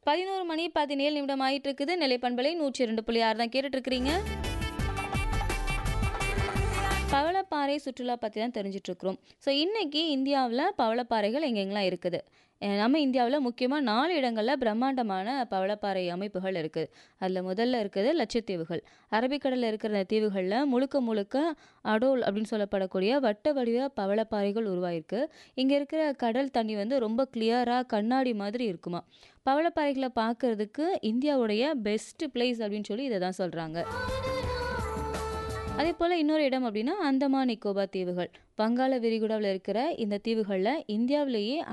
பதினோரு மணி பதினேழு நிமிடம் ஆயிட்டு இருக்குது நெல்லை பண்பலை நூற்றி இரண்டு புள்ளி ஆறு தான் கேட்டுட்டு இருக்கிறீங்க பவளப்பாறை சுற்றுலா பற்றி தான் தெரிஞ்சுட்டு இருக்கிறோம் ஸோ இன்னைக்கு இந்தியாவில் பவளப்பாறைகள் எங்கெங்கெல்லாம் இருக்குது அஹ் நம்ம இந்தியாவில் முக்கியமாக நாலு இடங்களில் பிரம்மாண்டமான பவளப்பாறை அமைப்புகள் இருக்குது அதில் முதல்ல இருக்குது லட்சத்தீவுகள் அரபிக்கடலில் இருக்கிற இந்த தீவுகளில் முழுக்க முழுக்க அடோல் அப்படின்னு சொல்லப்படக்கூடிய வட்ட வடிவ பவளப்பாறைகள் உருவாயிருக்கு இங்கே இருக்கிற கடல் தண்ணி வந்து ரொம்ப கிளியராக கண்ணாடி மாதிரி இருக்குமா பவளப்பாறைகளை பார்க்கறதுக்கு இந்தியாவுடைய பெஸ்ட் பிளேஸ் அப்படின்னு சொல்லி இதை தான் சொல்கிறாங்க அதே போல் இன்னொரு இடம் அப்படின்னா அந்தமான் நிக்கோபார் தீவுகள் வங்காள விரிகுடாவில் இருக்கிற இந்த தீவுகளில் இந்தியாவிலேயே